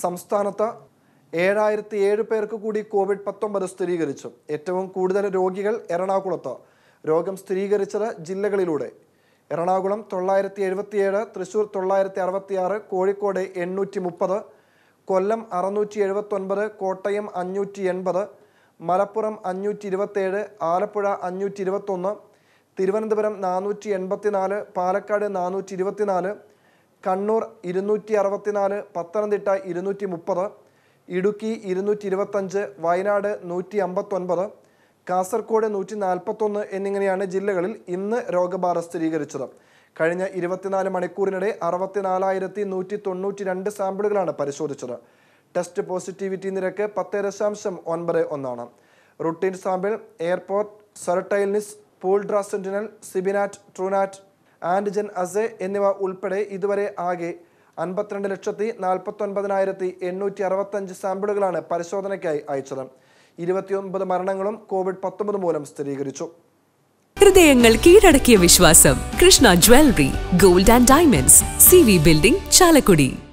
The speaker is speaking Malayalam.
സംസ്ഥാനത്ത് ഏഴായിരത്തി ഏഴ് പേർക്ക് കൂടി കോവിഡ് പത്തൊമ്പത് സ്ഥിരീകരിച്ചു ഏറ്റവും കൂടുതൽ രോഗികൾ എറണാകുളത്ത് രോഗം സ്ഥിരീകരിച്ചത് ജില്ലകളിലൂടെ എറണാകുളം തൊള്ളായിരത്തി എഴുപത്തിയേഴ് തൃശൂർ തൊള്ളായിരത്തി അറുപത്തിയാറ് കോഴിക്കോട് എണ്ണൂറ്റി മുപ്പത് കൊല്ലം അറുന്നൂറ്റി എഴുപത്തൊൻപത് കോട്ടയം അഞ്ഞൂറ്റി എൺപത് മലപ്പുറം അഞ്ഞൂറ്റി ഇരുപത്തേഴ് ആലപ്പുഴ അഞ്ഞൂറ്റി ഇരുപത്തൊന്ന് തിരുവനന്തപുരം നാനൂറ്റി എൺപത്തിനാല് പാലക്കാട് നാനൂറ്റി ഇരുപത്തിനാല് കണ്ണൂർ ഇരുന്നൂറ്റി അറുപത്തിനാല് പത്തനംതിട്ട ഇരുന്നൂറ്റി മുപ്പത് ഇടുക്കി ഇരുന്നൂറ്റി ഇരുപത്തഞ്ച് വയനാട് നൂറ്റി അമ്പത്തൊൻപത് കാസർഗോഡ് നൂറ്റി നാൽപ്പത്തൊന്ന് എന്നിങ്ങനെയാണ് ജില്ലകളിൽ ഇന്ന് രോഗബാധ സ്ഥിരീകരിച്ചത് കഴിഞ്ഞ ഇരുപത്തിനാല് മണിക്കൂറിനിടെ അറുപത്തിനാലായിരത്തി നൂറ്റി തൊണ്ണൂറ്റി രണ്ട് സാമ്പിളുകളാണ് പരിശോധിച്ചത് ടെസ്റ്റ് പോസിറ്റിവിറ്റി നിരക്ക് പത്ത് ദശാംശം ഒൻപത് ഒന്നാണ് റുട്ടീൻ സാമ്പിൾ എയർപോർട്ട് സെറട്ടൈൽനിസ് പൂൾഡ്ര sentinel CBNAAT TrueNat antigen assay എന്നിവ ഉൾപ്പെടെ ഇതുവരെ ആകെ അൻപത്തിരണ്ട് ലക്ഷത്തി നാൽപ്പത്തൊൻപതിനായിരത്തി എണ്ണൂറ്റി അറുപത്തഞ്ച് സാമ്പിളുകളാണ് പരിശോധനയ്ക്കായി അയച്ചത് ഇരുപത്തിയൊൻപത് മരണങ്ങളും കോവിഡ് പത്തൊമ്പത് മൂലം സ്ഥിരീകരിച്ചു ഹൃദയങ്ങൾ കീഴടക്കിയ വിശ്വാസം Krishna jewellery gold and diamonds C V building Chalakudy